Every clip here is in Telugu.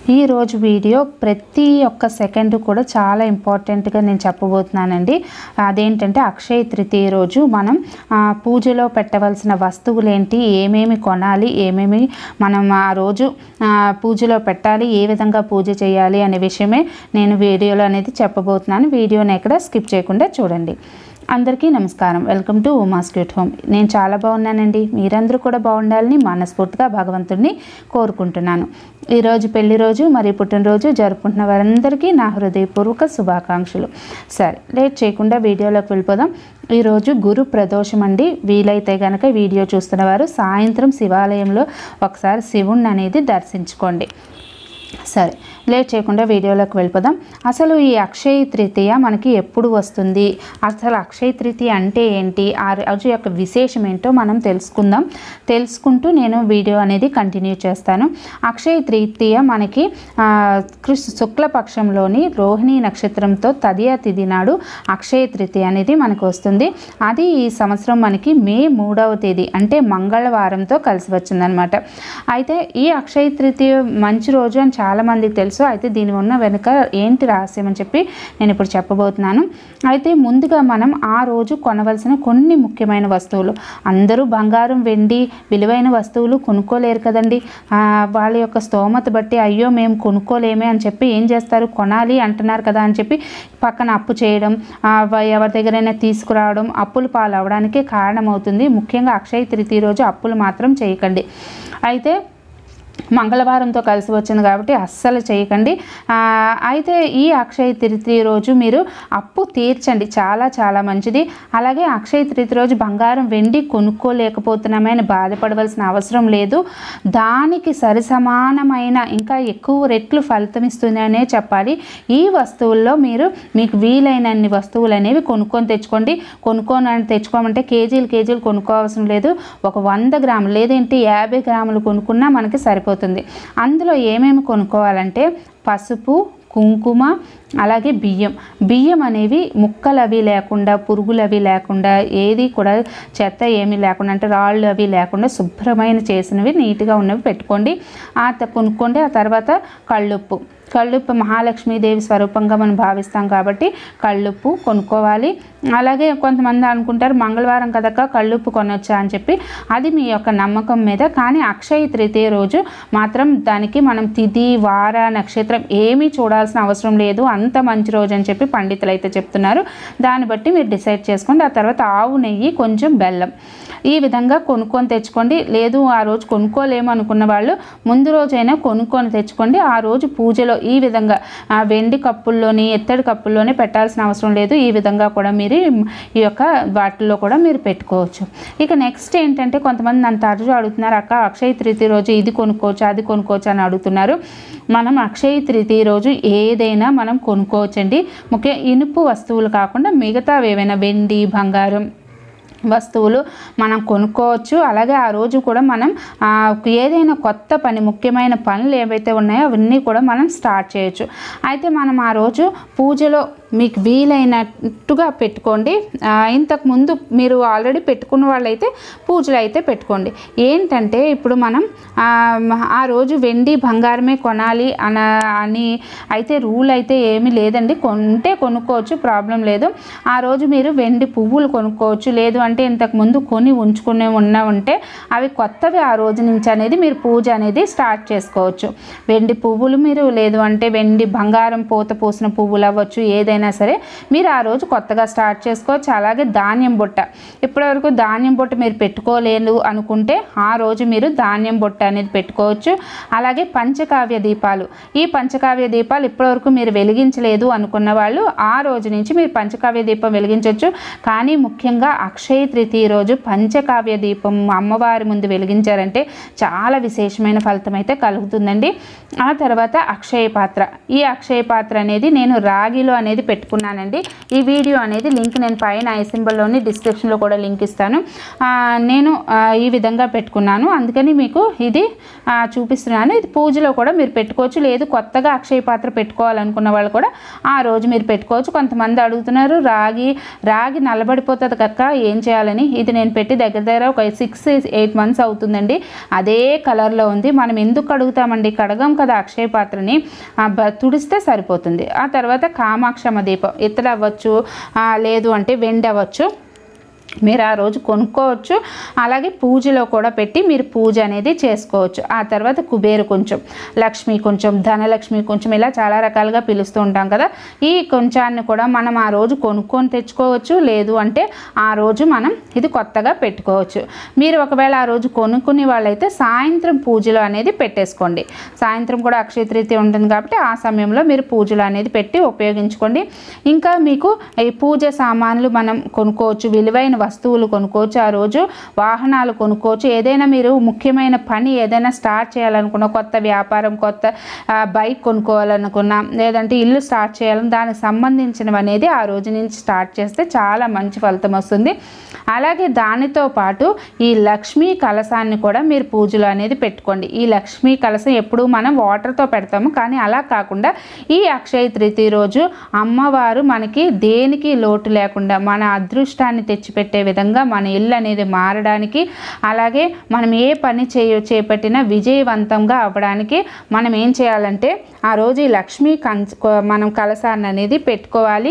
ఈరోజు వీడియో ప్రతి ఒక్క సెకండ్ కూడా చాలా ఇంపార్టెంట్గా నేను చెప్పబోతున్నానండి అదేంటంటే అక్షయ తృతీయ రోజు మనం ఆ, పూజలో పెట్టవలసిన వస్తువులు ఏంటి ఏమేమి కొనాలి ఏమేమి మనం ఆ రోజు ఆ, పూజలో పెట్టాలి ఏ విధంగా పూజ చేయాలి అనే విషయమే నేను వీడియోలో అనేది చెప్పబోతున్నాను వీడియోని ఎక్కడ స్కిప్ చేయకుండా చూడండి అందరికీ నమస్కారం welcome to Uma's cute home నేను చాలా బాగున్నానండి మీరందరూ కూడా బాగుండాలని మనస్ఫూర్తిగా భగవంతుడిని కోరుకుంటున్నాను ఈరోజు పెళ్లి రోజు మరి పుట్టినరోజు జరుపుకుంటున్న వారందరికీ నా హృదయపూర్వక శుభాకాంక్షలు సరే లేట్ చేయకుండా వీడియోలోకి వెళ్ళిపోదాం ఈరోజు గురు ప్రదోషం అండి వీలైతే కనుక వీడియో చూస్తున్న వారు సాయంత్రం శివాలయంలో ఒకసారి శివుణ్ణి అనేది దర్శించుకోండి సరే లేట్ చేయకుండా వీడియోలోకి వెళ్ళిపోదాం అసలు ఈ అక్షయ తృతీయ మనకి ఎప్పుడు వస్తుంది అసలు అక్షయ తృతీయ అంటే ఏంటి ఆ రోజు యొక్క విశేషం ఏంటో మనం తెలుసుకుందాం తెలుసుకుంటూ నేను వీడియో అనేది కంటిన్యూ చేస్తాను అక్షయ తృతీయ మనకి ఆ, కృష్ణ శుక్లపక్షంలోని రోహిణి నక్షత్రంతో తదియ తిథి నాడు అక్షయ తృతీయ అనేది మనకు వస్తుంది అది ఈ సంవత్సరం మనకి మే మూడవ తేదీ అంటే మంగళవారంతో కలిసి వచ్చిందనమాట అయితే ఈ అక్షయ తృతీయ మంచి రోజు అని చాలామందికి తెలుసు అయితే దీని ఉన్న వెనుక ఏంటి రహస్యం అని చెప్పి నేను ఇప్పుడు చెప్పబోతున్నాను అయితే ముందుగా మనం ఆ రోజు కొనవలసిన కొన్ని ముఖ్యమైన వస్తువులు అందరూ బంగారం వెండి విలువైన వస్తువులు కొనుక్కోలేరు కదండి ఆ, వాళ్ళ యొక్క స్తోమత బట్టి అయ్యో మేము కొనుక్కోలేమే అని చెప్పి ఏం చేస్తారు కొనాలి అంటున్నారు కదా అని చెప్పి పక్కన అప్పు చేయడం ఆ, వ- ఎవరి దగ్గరైనా తీసుకురావడం అప్పులు పాలు అవడానికి కారణమవుతుంది ముఖ్యంగా అక్షయ తృతీయ రోజు అప్పులు మాత్రం చేయకండి అయితే మంగళవారంతో కలిసి వచ్చింది కాబట్టి అస్సలు చేయకండి ఆ, అయితే ఈ అక్షయ తృతీయ రోజు మీరు అప్పు తీర్చండి చాలా చాలా మంచిది అలాగే అక్షయ తృతీయ రోజు బంగారం వెండి కొనుక్కోలేకపోతున్నామే అని బాధపడవలసిన అవసరం లేదు దానికి సరిసమానమైన ఇంకా ఎక్కువ రెట్లు ఫలితం ఇస్తుందనే చెప్పాలి ఈ వస్తువుల్లో మీరు మీకు వీలైనన్ని వస్తువులు అనేవి కొనుక్కొని తెచ్చుకోండి కొనుక్కొని అని తెచ్చుకోమంటే కేజీలు కేజీలు కొనుక్కోవాల్సిన లేదు ఒక వంద గ్రాములు లేదంటే యాభై గ్రాములు కొనుక్కున్నా మనకి సరిపోతుంది అందులో ఏమేమి కొనుక్కోవాలంటే పసుపు కుంకుమ అలాగే బియ్యం బియ్యం అనేవి ముక్కలు అవి లేకుండా పురుగులు అవి లేకుండా ఏది కూడా చెత్త ఏమీ లేకుండా అంటే రాళ్ళు అవి లేకుండా శుభ్రమైన చేసినవి నీట్గా ఉన్నవి పెట్టుకోండి ఆ త- కొనుక్కోండి ఆ తర్వాత కళ్ళుప్పు కళ్ళుప్పు మహాలక్ష్మీదేవి స్వరూపంగా మనం భావిస్తాం కాబట్టి కళ్ళుప్పు కొనుక్కోవాలి అలాగే కొంతమంది అనుకుంటారు మంగళవారం కదక్క కళ్ళుప్పు కొనొచ్చా అని చెప్పి అది మీ యొక్క నమ్మకం మీద కానీ అక్షయ తృతీయ రోజు మాత్రం దానికి మనం తిథి వార నక్షత్రం ఏమీ చూడాల్సిన అవసరం లేదు అంత మంచి రోజు అని చెప్పి పండితులు అయితే చెప్తున్నారు దాన్ని బట్టి మీరు డిసైడ్ చేసుకోండి ఆ తర్వాత ఆవు నెయ్యి కొంచెం బెల్లం ఈ విధంగా కొనుక్కొని తెచ్చుకోండి లేదు ఆ రోజు కొనుక్కోలేము అనుకున్న వాళ్ళు ముందు రోజైనా కొనుక్కొని తెచ్చుకోండి ఆ రోజు పూజలో ఈ విధంగా ఆ వెండి కప్పుల్లోని ఎత్తడి కప్పుల్లోనే పెట్టాల్సిన అవసరం లేదు ఈ విధంగా కూడా మీరు ఈ యొక్క వాటిల్లో కూడా మీరు పెట్టుకోవచ్చు ఇక నెక్స్ట్ ఏంటంటే కొంతమంది నన్ను తరచు అడుగుతున్నారు అక్క అక్షయ తృతీయ రోజు ఇది కొనుక్కోవచ్చు అది కొనుక్కోవచ్చు అని అడుగుతున్నారు మనం అక్షయ తృతీయ రోజు ఏదైనా మనం కొనుక్కోవచ్చండి ముఖ్య ఇనుపు వస్తువులు కాకుండా మిగతావి ఏవైనా వెండి బంగారం వస్తువులు మనం కొనుక్కోవచ్చు అలాగే ఆ రోజు కూడా మనం ఆ, ఏదైనా కొత్త పని ముఖ్యమైన పనులు ఏవైతే ఉన్నాయో అవన్నీ కూడా మనం స్టార్ట్ చేయొచ్చు అయితే మనం ఆ రోజు పూజలో మీకు వీలైనట్టుగా పెట్టుకోండి ఆ, ఇంతకు ముందు మీరు ఆల్రెడీ పెట్టుకున్న వాళ్ళైతే పూజలు అయితే పెట్టుకోండి ఏంటంటే ఇప్పుడు మనం ఆ, ఆ రోజు వెండి బంగారమే కొనాలి అన అని అయితే రూల్ అయితే ఏమీ లేదండి కొంటే కొనుక్కోవచ్చు ప్రాబ్లం లేదు ఆ రోజు మీరు వెండి పువ్వులు కొనుక్కోవచ్చు లేదు అంటే ఇంతకు ముందు కొని ఉంచుకునే ఉన్న ఉంటే అవి కొత్తవి ఆ రోజు నుంచి అనేది మీరు పూజ అనేది స్టార్ట్ చేసుకోవచ్చు వెండి పువ్వులు మీరు లేదు అంటే వెండి బంగారం పూత పూసిన పువ్వులు అవ్వచ్చు ఏదైనా సరే మీరు ఆ రోజు కొత్తగా స్టార్ట్ చేసుకోవచ్చు అలాగే ధాన్యం బుట్ట ఇప్పటివరకు ధాన్యం బుట్ట మీరు పెట్టుకోలేరు అనుకుంటే ఆ రోజు మీరు ధాన్యం బుట్ట అనేది పెట్టుకోవచ్చు అలాగే పంచకావ్య దీపాలు ఈ పంచకావ్య దీపాలు ఇప్పటివరకు మీరు వెలిగించలేదు అనుకున్న వాళ్ళు ఆ రోజు నుంచి మీరు పంచకావ్య దీపం వెలిగించవచ్చు కానీ ముఖ్యంగా అక్షయ తృతీయ రోజు పంచకావ్య దీపం అమ్మవారి ముందు వెలిగించారంటే చాలా విశేషమైన ఫలితం అయితే కలుగుతుందండి ఆ తర్వాత అక్షయ పాత్ర ఈ అక్షయ పాత్ర అనేది నేను రాగిలో అనేది పెట్టుకున్నానండి ఈ వీడియో అనేది లింక్ నేను పైన ఐ సింబల్లోని డిస్క్రిప్షన్లో కూడా లింక్ ఇస్తాను ఆ, నేను ఆ, ఈ విధంగా పెట్టుకున్నాను అందుకని మీకు ఇది ఆ, చూపిస్తున్నాను ఇది పూజలో కూడా మీరు పెట్టుకోవచ్చు లేదు కొత్తగా అక్షయ పాత్ర పెట్టుకోవాలనుకున్న వాళ్ళు కూడా ఆ రోజు మీరు పెట్టుకోవచ్చు కొంతమంది అడుగుతున్నారు రాగి రాగి నల్లబడిపోతుంది కక్క ఏం చేయాలని ఇది నేను పెట్టి దగ్గర దగ్గర ఒక సిక్స్ ఎయిట్ మంత్స్ అవుతుందండి అదే కలర్లో ఉంది మనం ఎందుకు కడుగుతామండి కడగం కదా అక్షయ పాత్రని ఆ, బ- తుడిస్తే సరిపోతుంది ఆ తర్వాత కామాక్షమ దీపం ఇత్తడి అవ్వచ్చు ఆ, లేదు అంటే వెండి అవ్వచ్చు మీరు ఆ రోజు కొనుక్కోవచ్చు అలాగే పూజలో కూడా పెట్టి మీరు పూజ అనేది చేసుకోవచ్చు ఆ తర్వాత కుబేరు కొంచెం లక్ష్మి కొంచెం ధనలక్ష్మి కొంచెం ఇలా చాలా రకాలుగా పిలుస్తూ ఉంటాం కదా ఈ కొంచాన్ని కూడా మనం ఆ రోజు కొనుక్కొని తెచ్చుకోవచ్చు లేదు అంటే ఆ రోజు మనం ఇది కొత్తగా పెట్టుకోవచ్చు మీరు ఒకవేళ ఆ రోజు కొనుక్కునే వాళ్ళైతే సాయంత్రం పూజలో అనేది పెట్టేసుకోండి సాయంత్రం కూడా అక్షయ తృతీయ ఉంటుంది కాబట్టి ఆ సమయంలో మీరు పూజలు అనేది పెట్టి ఉపయోగించుకోండి ఇంకా మీకు ఈ పూజ సామాన్లు మనం కొనుక్కోవచ్చు విలువైన వస్తువులు కొనుక్కోవచ్చు ఆ రోజు వాహనాలు కొనుక్కోవచ్చు ఏదైనా మీరు ముఖ్యమైన పని ఏదైనా స్టార్ట్ చేయాలనుకున్న కొత్త వ్యాపారం కొత్త ఆ, బైక్ కొనుక్కోవాలనుకున్నా లేదంటే ఇల్లు స్టార్ట్ చేయాలని దానికి సంబంధించినవి అనేది ఆ రోజు నుంచి స్టార్ట్ చేస్తే చాలా మంచి ఫలితం వస్తుంది అలాగే దానితో పాటు ఈ లక్ష్మీ కలశాన్ని కూడా మీరు పూజలో అనేది పెట్టుకోండి ఈ లక్ష్మీ కలశం ఎప్పుడూ మనం వాటర్తో పెడతాము కానీ అలా కాకుండా ఈ అక్షయ తృతీయ రోజు అమ్మవారు మనకి దేనికి లోటు లేకుండా మన అదృష్టాన్ని తెచ్చిపెట్టే విధంగా మన ఇల్లు అనేది మారడానికి అలాగే మనం ఏ పని చేయ చేపట్టినా విజయవంతంగా అవ్వడానికి మనం ఏం చేయాలంటే ఆ రోజు ఈ లక్ష్మీ కంచ మనం కలశాన్ని అనేది పెట్టుకోవాలి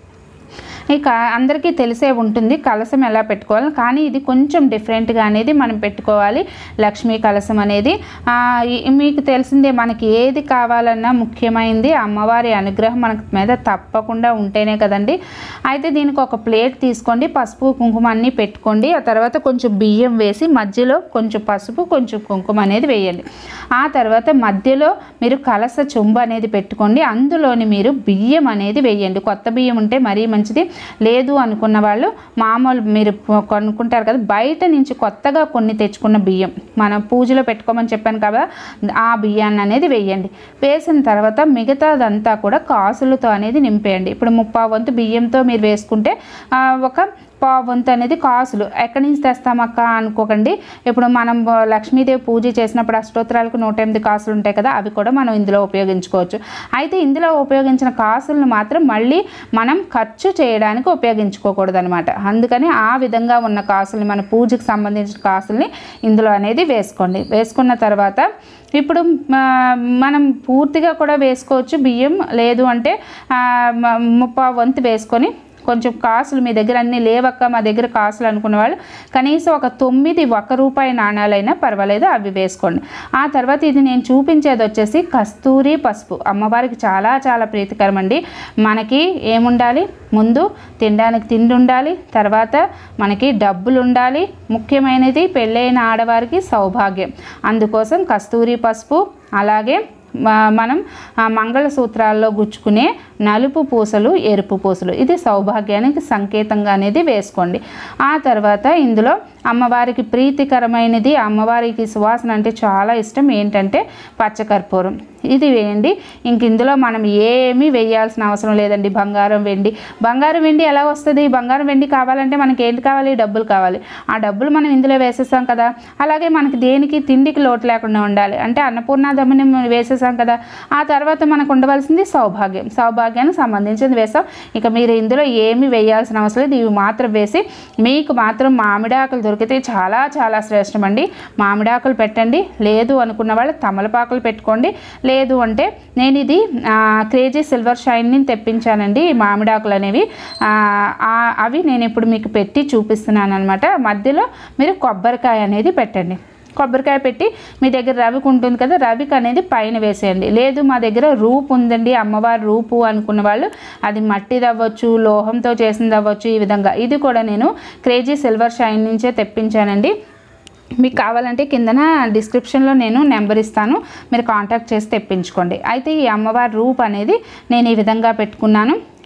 ఇక అందరికీ తెలిసే ఉంటుంది కలసం ఎలా పెట్టుకోవాలి కానీ ఇది కొంచెం డిఫరెంట్గా అనేది మనం పెట్టుకోవాలి లక్ష్మీ కలసం అనేది ఆ, ఈ- మీకు తెలిసిందే మనకి ఏది కావాలన్నా ముఖ్యమైనది అమ్మవారి అనుగ్రహం మనకు మీద తప్పకుండా ఉంటేనే కదండి అయితే దీనికి ఒక ప్లేట్ తీసుకోండి పసుపు కుంకుమ అన్నీ పెట్టుకోండి ఆ తర్వాత కొంచెం బియ్యం వేసి మధ్యలో కొంచెం పసుపు కొంచెం కుంకుమ అనేది వేయండి ఆ తర్వాత మధ్యలో మీరు కలస చెంబు అనేది పెట్టుకోండి అందులోని మీరు బియ్యం అనేది వేయండి కొత్త బియ్యం ఉంటే మరీ మంచిది లేదు అనుకున్న వాళ్ళు మామూలు మీరు కొనుక్కుంటారు కదా బయట నుంచి కొత్తగా కొన్ని తెచ్చుకున్న బియ్యం మనం పూజలో పెట్టుకోమని చెప్పాను కదా ఆ బియ్యాన్ని అనేది వేయండి వేసిన తర్వాత మిగతాదంతా కూడా కాసులతో అనేది నింపేయండి ఇప్పుడు ముప్పా వంతు బియ్యంతో మీరు వేసుకుంటే ఆ, ఒక పావు వంతు అనేది కాసులు ఎక్కడి నుంచి తెస్తామక్క అనుకోకండి ఇప్పుడు మనం లక్ష్మీదేవి పూజ చేసినప్పుడు అష్టోత్తరాలకు నూట ఎనిమిది కాసులు ఉంటాయి కదా అవి కూడా మనం ఇందులో ఉపయోగించుకోవచ్చు అయితే ఇందులో ఉపయోగించిన కాసులను మాత్రం మళ్ళీ మనం ఖర్చు చేయడానికి ఉపయోగించుకోకూడదు అనమాట అందుకని ఆ విధంగా ఉన్న కాసుల్ని మన పూజకు సంబంధించిన కాసుల్ని ఇందులో అనేది వేసుకోండి వేసుకున్న తర్వాత ఇప్పుడు ఆ, మనం పూర్తిగా కూడా వేసుకోవచ్చు బియ్యం లేదు అంటే ఆ, మ- ముప్పావు వంతు వేసుకొని కొంచెం కాసులు మీ దగ్గర అన్ని లేవక్క మా దగ్గర కాసులు అనుకున్న వాళ్ళు కనీసం ఒక తొమ్మిది ఒక రూపాయి నాణాలైనా పర్వాలేదు అవి వేసుకోండి ఆ తర్వాత ఇది నేను చూపించేది వచ్చేసి కస్తూరి పసుపు అమ్మవారికి చాలా చాలా ప్రీతికరం అండి మనకి ఏముండాలి ముందు తినడానికి తిండి ఉండాలి తర్వాత మనకి డబ్బులు ఉండాలి ముఖ్యమైనది పెళ్ళైన ఆడవారికి సౌభాగ్యం అందుకోసం కస్తూరి పసుపు అలాగే మ- మనం ఆ మంగళసూత్రాల్లో గుచ్చుకునే నలుపు పూసలు ఎరుపు పూసలు ఇది సౌభాగ్యానికి సంకేతంగా అనేది వేసుకోండి ఆ తర్వాత ఇందులో అమ్మవారికి ప్రీతికరమైనది అమ్మవారికి సువాసన అంటే చాలా ఇష్టం ఏంటంటే పచ్చకర్పూరం ఇది వేయండి ఇంక ఇందులో మనం ఏమీ వేయాల్సిన అవసరం లేదండి బంగారం వెండి బంగారం వెండి ఎలా వస్తుంది బంగారం వెండి కావాలంటే మనకి ఏంటి కావాలి డబ్బులు కావాలి ఆ డబ్బులు మనం ఇందులో వేసేసాం కదా అలాగే మనకి దేనికి తిండికి లోటు లేకుండా ఉండాలి అంటే అన్నపూర్ణాదమ్మని మనం వేసేసాం కదా ఆ తర్వాత మనకు ఉండవలసింది సౌభాగ్యం సౌభాగ్యానికి సంబంధించింది వేసాం ఇక మీరు ఇందులో ఏమీ వేయాల్సిన అవసరం లేదు ఇవి మాత్రం వేసి మీకు మాత్రం మామిడాకులు దొరికితే చాలా చాలా శ్రేష్టం అండి మామిడాకులు పెట్టండి లేదు అనుకున్న వాళ్ళు తమలపాకులు పెట్టుకోండి లేదు అంటే నేను ఇది ఆ, క్రేజీ సిల్వర్ షైన్ని తెప్పించానండి ఈ మామిడాకులు అనేవి ఆ, ఆ, అవి నేను ఇప్పుడు మీకు పెట్టి చూపిస్తున్నాను అనమాట మధ్యలో మీరు కొబ్బరికాయ అనేది పెట్టండి కొబ్బరికాయ పెట్టి మీ దగ్గర రవికి ఉంటుంది కదా రవికి అనేది పైన వేసేయండి లేదు మా దగ్గర రూపు ఉందండి అమ్మవారి రూపు అనుకున్న వాళ్ళు అది మట్టిది అవ్వచ్చు లోహంతో చేసింది అవ్వచ్చు ఈ విధంగా ఇది కూడా నేను క్రేజీ సిల్వర్ షైన్ నుంచే తెప్పించానండి మీకు కావాలంటే కిందన డిస్క్రిప్షన్లో నేను నెంబర్ ఇస్తాను మీరు కాంటాక్ట్ చేసి తెప్పించుకోండి అయితే ఈ అమ్మవారి రూప్ అనేది నేను ఈ విధంగా పెట్టుకున్నాను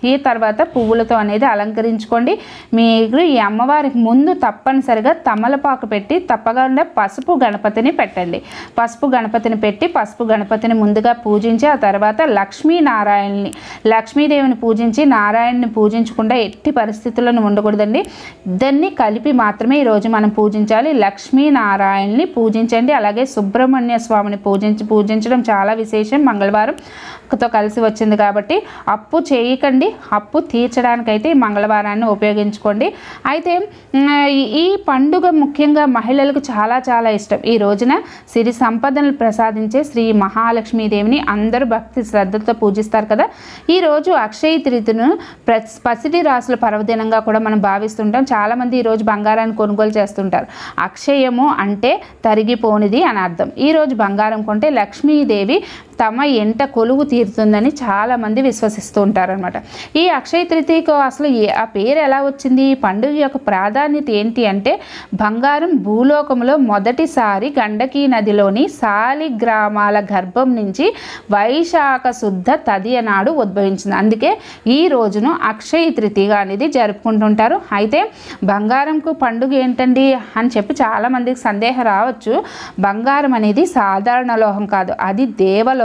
ఈ తర్వాత పువ్వులతో అనేది అలంకరించుకోండి మీరు ఈ అమ్మవారికి ముందు తప్పనిసరిగా తమలపాకు పెట్టి తప్పకుండా పసుపు గణపతిని పెట్టండి పసుపు గణపతిని పెట్టి పసుపు గణపతిని ముందుగా పూజించి ఆ తర్వాత లక్ష్మీనారాయణని లక్ష్మీదేవిని పూజించి నారాయణని పూజించకుండా ఎట్టి పరిస్థితులను ఉండకూడదండి ఇద్దరిని కలిపి మాత్రమే ఈరోజు మనం పూజించాలి లక్ష్మీనారాయణని పూజించండి అలాగే సుబ్రహ్మణ్య స్వామిని పూజించి పూజించడం చాలా విశేషం మంగళవారం తో కలిసి వచ్చింది కాబట్టి అప్పు చేయకండి అప్పు తీర్చడానికైతే ఈ మంగళవారాన్ని ఉపయోగించుకోండి అయితే మ్, ఈ- ఈ పండుగ ముఖ్యంగా మహిళలకు చాలా చాలా ఇష్టం ఈ రోజున సిరి సంపదనలు ప్రసాదించే శ్రీ మహాలక్ష్మీదేవిని అందరూ భక్తి శ్రద్ధలతో పూజిస్తారు కదా ఈ రోజు అక్షయ తృతీయను ప్ర పసిడి రాసుల పర్వదినంగా కూడా మనం భావిస్తుంటాం చాలామంది ఈరోజు బంగారాన్ని కొనుగోలు చేస్తుంటారు అక్షయము అంటే తరిగిపోనిది అని అర్థం ఈరోజు బంగారం కొంటే లక్ష్మీదేవి తమ ఎంట కొలువు తీరుతుందని చాలామంది విశ్వసిస్తూ ఉంటారనమాట ఈ అక్షయ తృతీయకు అసలు ఏ- ఆ పేరు ఎలా వచ్చింది ఈ పండుగ యొక్క ప్రాధాన్యత ఏంటి అంటే బంగారం భూలోకంలో మొదటిసారి గండకీ నదిలోని సాలి గ్రామాల గర్భం నుంచి వైశాఖ శుద్ధ తదియ నాడు ఉద్భవించింది అందుకే ఈ రోజును అక్షయ తృతీయ అనేది జరుపుకుంటుంటారు అయితే బంగారంకు పండుగ ఏంటండి అని చెప్పి చాలామందికి సందేహం రావచ్చు బంగారం అనేది సాధారణ లోహం కాదు అది దేవలోకం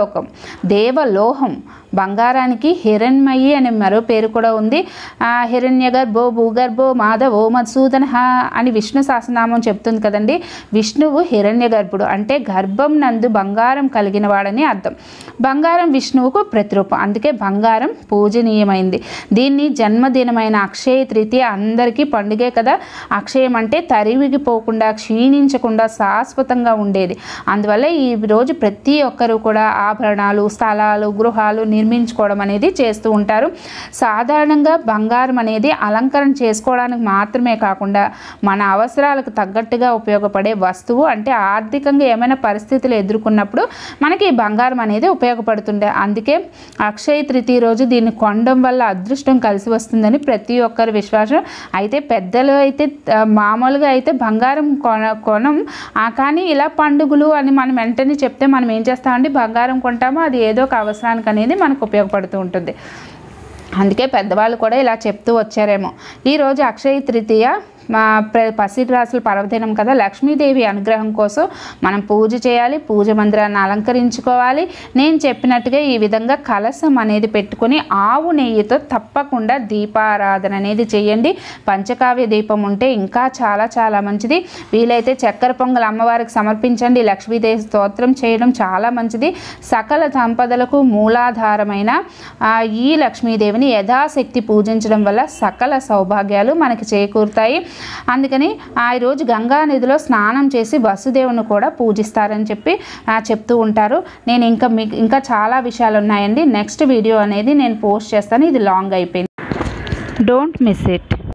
దేవలోహం బంగారానికి హిరణ్మయి అనే మరో పేరు కూడా ఉంది ఆ, హిరణ్య గర్భో భూగర్భో మాధవో మధుసూదన అని విష్ణు సహస్రనామం చెప్తుంది కదండి విష్ణువు హిరణ్య గర్భుడు అంటే గర్భం నందు బంగారం కలిగిన వాడని అర్థం బంగారం విష్ణువుకు ప్రతిరూపం అందుకే బంగారం పూజనీయమైంది దీన్ని జన్మదినమైన అక్షయ తృతీయ అందరికీ పండుగే కదా అక్షయం అంటే తరివిగిపోకుండా క్షీణించకుండా శాశ్వతంగా ఉండేది అందువల్ల ఈ రోజు ప్రతి ఒక్కరూ కూడా ఆభరణాలు స్థలాలు గృహాలు నిర్మించుకోవడం అనేది చేస్తూ ఉంటారు సాధారణంగా బంగారం అనేది అలంకరణ చేసుకోవడానికి మాత్రమే కాకుండా మన అవసరాలకు తగ్గట్టుగా ఉపయోగపడే వస్తువు అంటే ఆర్థికంగా ఏమైనా పరిస్థితులు ఎదుర్కొన్నప్పుడు మనకి ఈ బంగారం అనేది ఉపయోగపడుతుండే అందుకే అక్షయ తృతీయ రోజు దీన్ని కొనడం వల్ల అదృష్టం కలిసి వస్తుందని ప్రతి ఒక్కరి విశ్వాసం అయితే పెద్దలు అయితే ఆ, మామూలుగా అయితే బంగారం కొన కొనం ఆ, కానీ ఇలా పండుగలు అని మనం వెంటనే చెప్తే మనం ఏం చేస్తామంటే బంగారం కొంటామో అది ఏదో ఒక అవసరానికి అనేది మనకు ఉపయోగపడుతూ ఉంటుంది అందుకే పెద్దవాళ్ళు కూడా ఇలా చెప్తూ వచ్చారేమో ఈరోజు అక్షయ తృతీయ మా ప్ర- పసిడి రాసుల పర్వదినం కదా లక్ష్మీదేవి అనుగ్రహం కోసం మనం పూజ చేయాలి పూజ మందిరాన్ని అలంకరించుకోవాలి నేను చెప్పినట్టుగా ఈ విధంగా కలసం అనేది పెట్టుకొని ఆవు నెయ్యితో తప్పకుండా దీపారాధన అనేది చేయండి పంచకావ్య దీపం ఉంటే ఇంకా చాలా చాలా మంచిది వీలైతే చక్కెర పొంగల్ అమ్మవారికి సమర్పించండి లక్ష్మీదేవి స్తోత్రం చేయడం చాలా మంచిది సకల సంపదలకు మూలాధారమైన ఆ, ఈ లక్ష్మీదేవిని యథాశక్తి పూజించడం వల్ల సకల సౌభాగ్యాలు మనకి చేకూరుతాయి అందుకని ఆ రోజు గంగా నదిలో స్నానం చేసి వసుదేవుని కూడా పూజిస్తారని చెప్పి ఆ, చెప్తూ ఉంటారు నేను ఇంకా మీకు ఇంకా చాలా విషయాలు ఉన్నాయండి నెక్స్ట్ వీడియో అనేది నేను పోస్ట్ చేస్తాను ఇది లాంగ్ అయిపోయింది డోంట్ మిస్ ఇట్